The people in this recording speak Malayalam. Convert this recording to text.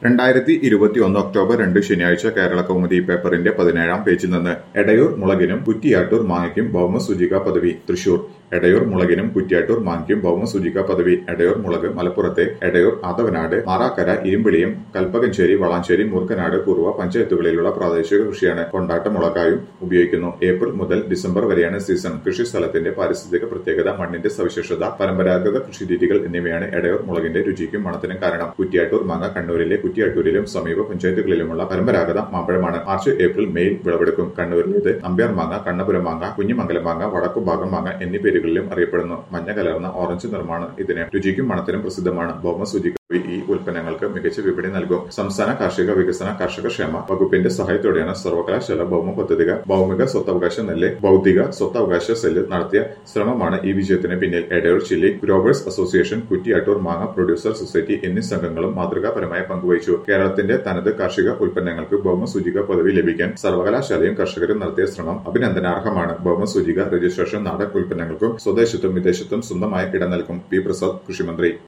രണ്ടായിരത്തി ഇരുപത്തിയൊന്ന് ഒക്ടോബർ രണ്ട് ശനിയാഴ്ച കേരള കൗമുദി പേപ്പറിന്റെ പതിനേഴാം പേജിൽ നിന്ന് എടയൂർ മുളകിനും കുറ്റിയാട്ടൂർ മാങ്ങയ്ക്കും ഭൗമസൂചിക പദവി തൃശൂർ എടയൂർ മുളകിനും കുറ്റ്യാട്ടൂർ മാങ്ങയ്ക്കും ഭൗമസൂചിക പദവി എടയൂർ മുളക് മലപ്പുറത്തെ എടയൂർ ആദവനാട് മാറാക്കര ഇരുമ്പിളിയും കൽപ്പകഞ്ചേരി വളാഞ്ചേരി മൂർക്കനാട് കുറുവ പഞ്ചായത്തുകളിലുള്ള പ്രാദേശിക കൃഷിയാണ് കൊണ്ടാട്ട മുളകായും ഉപയോഗിക്കുന്നു ഏപ്രിൽ മുതൽ ഡിസംബർ വരെയാണ് സീസൺ കൃഷി സ്ഥലത്തിന്റെ പാരിസ്ഥിതിക പ്രത്യേകത മണ്ണിന്റെ സവിശേഷത പരമ്പരാഗത കൃഷിരീതികൾ എന്നിവയാണ് എടയൂർ മുളകിന്റെ രുചിക്കും മണത്തിനും കാരണം കുറ്റ്യാട്ടൂർ മാങ്ങ കണ്ണൂരിലെ കുറ്റ്യാട്ടൂരിലും സമീപ പഞ്ചായത്തുകളിലുമുള്ള പരമ്പരാഗത മാമ്പഴമാണ് മാർച്ച് ഏപ്രിൽ മെയിൽ വിളവെടുക്കും കണ്ണൂരിലേത് നമ്പ്യാർ മാങ്ങ കണ്ണപുരം മാങ്ങ കുഞ്ഞിമംഗലം മാങ്ങ വടക്കുഭാഗം മാങ്ങ എന്നീ പേരുകളിലും അറിയപ്പെടുന്നു മഞ്ഞ കലർന്ന ഓറഞ്ച് നിറമാണ് ഇതിന് രുചിക്കും മണത്തിനും പ്രസിദ്ധമാണ് ഭൗമസൂചിക ഈ ഉൽപ്പന്നങ്ങൾക്ക് മികച്ച വിപണി നൽകും സംസ്ഥാന കാർഷിക വികസന കർഷക ക്ഷേമ വകുപ്പിന്റെ സഹായത്തോടെയാണ് സർവകലാശാല ഭൗമ പദ്ധതിക ഭൗമിക സ്വത്തവകാശ നെല്ല് ഭൗതിക സ്വത്തവകാശ സെല്ല് നടത്തിയ ശ്രമമാണ് ഈ വിജയത്തിന് പിന്നിൽ Edayur chilli growers association Kuttiattoor മാങ്ങ പ്രൊഡ്യൂസർ സൊസൈറ്റി എന്നീ സംഘങ്ങളും മാതൃകാപരമായ പങ്കുവഹിച്ചു കേരളത്തിന്റെ തനത് കാർഷിക ഉൽപ്പന്നങ്ങൾക്ക് ഭൗമസൂചിക പദവി ലഭിക്കാൻ സർവകലാശാലയും കർഷകരും നടത്തിയ ശ്രമം അഭിനന്ദനാർഹമാണ് ഭൗമസൂചിക രജിസ്ട്രേഷൻ നാടൻ ഉൽപ്പന്നങ്ങൾക്കും സ്വദേശത്തും വിദേശത്തും സ്വന്തമായ ഇടം നൽകും പി പ്രസാദ് കൃഷിമന്ത്രി